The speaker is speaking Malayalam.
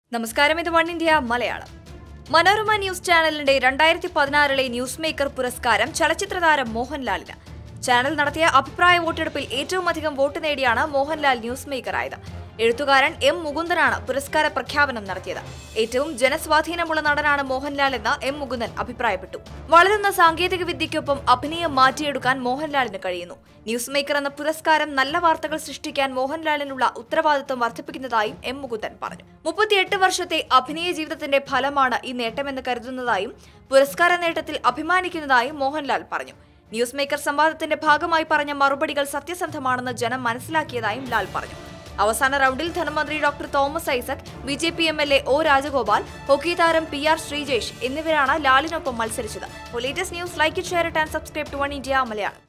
നമസ്കാരം ഇത് one India Malayalam Manorama news ചാനലിന്റെ രണ്ടായിരത്തി പതിനാറിലെ ന്യൂസ് മേക്കർ പുരസ്കാരം ചലച്ചിത്രതാരം മോഹൻലാലിന് ചാനൽ നടത്തിയ അഭിപ്രായ വോട്ടെടുപ്പിൽ ഏറ്റവും അധികം വോട്ട് നേടിയാണ് മോഹൻലാൽ ന്യൂസ് മേക്കറായത് എഴുത്തുകാരൻ എം മുകുന്ദനാണ് പുരസ്കാര പ്രഖ്യാപനം നടത്തിയത് ഏറ്റവും ജനസ്വാധീനമുള്ള നടനാണ് മോഹൻലാൽ എന്ന് എം മുകുന്ദൻ അഭിപ്രായപ്പെട്ടു വളരുന്ന സാങ്കേതിക വിദ്യയ്ക്കൊപ്പം അഭിനയം മാറ്റിയെടുക്കാൻ മോഹൻലാലിന് കഴിയുന്നു ന്യൂസ് മേക്കർ എന്ന പുരസ്കാരം നല്ല വാർത്തകൾ സൃഷ്ടിക്കാൻ മോഹൻലാലിനുള്ള ഉത്തരവാദിത്വം വർദ്ധിപ്പിക്കുന്നതായും എം മുകുന്ദൻ പറഞ്ഞു മുപ്പത്തിയെട്ട് വർഷത്തെ അഭിനയ ജീവിതത്തിന്റെ ഫലമാണ് ഈ നേട്ടമെന്ന് കരുതുന്നതായും പുരസ്കാര നേട്ടത്തിൽ അഭിമാനിക്കുന്നതായും മോഹൻലാൽ പറഞ്ഞു ന്യൂസ് മേക്കർ സംവാദത്തിന്റെ ഭാഗമായി പറഞ്ഞ മറുപടികൾ സത്യസന്ധമാണെന്ന് ജനം മനസ്സിലാക്കിയതായും ലാൽ പറഞ്ഞു അവസാന റൗണ്ടിൽ ധനമന്ത്രി doctor Thomas Isaac B J P M L A O Rajagopal hockey താരം പി ആർ ശ്രീജേഷ് എന്നിവരാണ് ലാലിനൊപ്പം മത്സരിച്ചത് latest news like it share it and subscribe to one India Malayalam